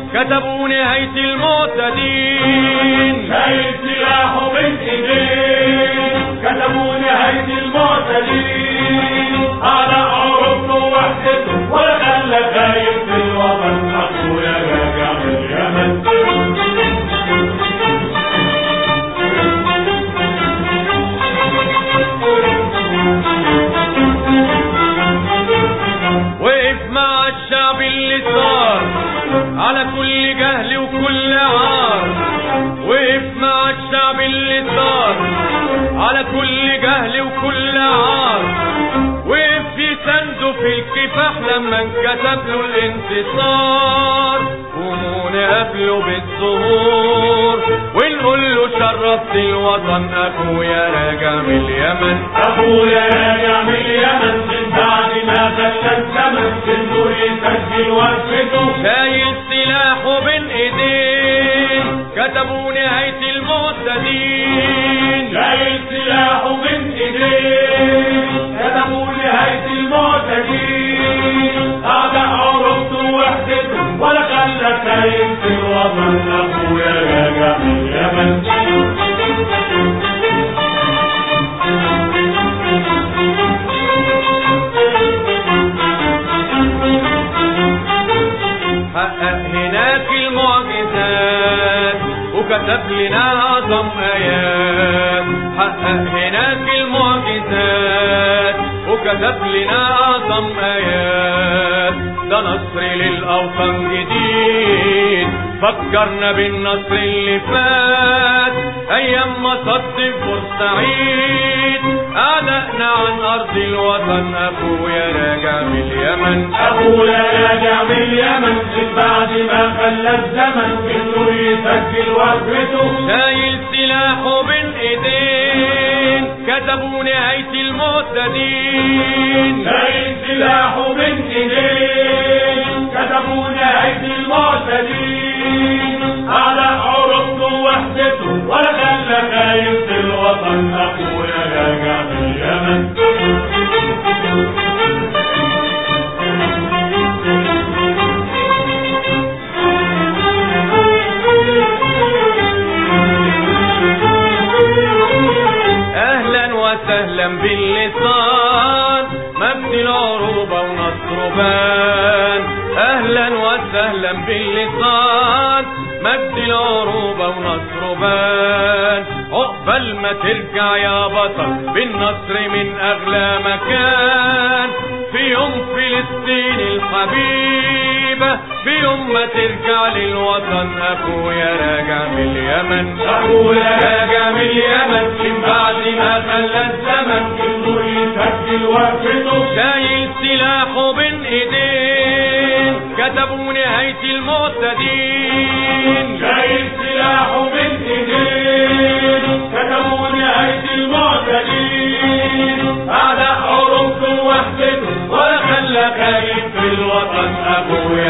كتبوا نهاية المعتدين شايل سلاحه من ايدين كتبوا نهاية المعتدين على عروضه وحدته ولا خلى خايف في الوطن اخويا راجع من اليمن وقف مع الشعب اللي صار على كل جهل وكل عار وقف مع الشعب اللي صار على كل جهل وكل عار وقف يسنده في الكفاح لما انكتب له الانتصار قوموا نقابله بالظهور ونقول له شرفت الوطن اخويا راجع من اليمن اخويا راجع من اليمن من بعد ما خلى الزمن النور يسجل وقفته شايل سلاحه بين ايدين كتبوا نهاية المعتدين شايل سلاحه من ايديه كتبوا نهاية المعتدين اعداء عروضته وحدته ولا خلى خايف في الوطن اخويا راجع من اليمن حقق هناك المعجزات وكتب لنا أعظم آيات حقق هناك المعجزات وكتب لنا أعظم آيات ده نصر للأوطان جديد فكرنا بالنصر اللي فات أيام ما صد بورسعيد أعدأنا عن أرض الوطن أخويا راجع من اليمن اخويا راجع من اليمن من بعد ما خلى الزمن النور يسجل وقفته شايل سلاحه بين ايدين كتبوا نهاية المعتدين شايل سلاحه من ايديه كتبوا نهاية المعتدين على عروضه وحدته ولا خلى خايف في الوطن اخويا راجع من اليمن اهلا وسهلا باللسان مجد العروبة ونصر بان اهلا وسهلا باللسان مجد العروبة ونصر بان عقبال ما ترجع يا بطل بالنصر من اغلى مكان في يوم فلسطين الحبيبة في يوم ما ترجع للوطن اخويا راجع من اليمن اخويا راجع من اليمن من بعد ما خلى الزمن النور يسجل وقفته شايل سلاحه بين ايدين كتبوا نهاية المعتدين شايل سلاحه من ايديه كتبوا نهاية المعتدين اعداء عروضه وحدته ولا خلى خايف في الوطن اخويا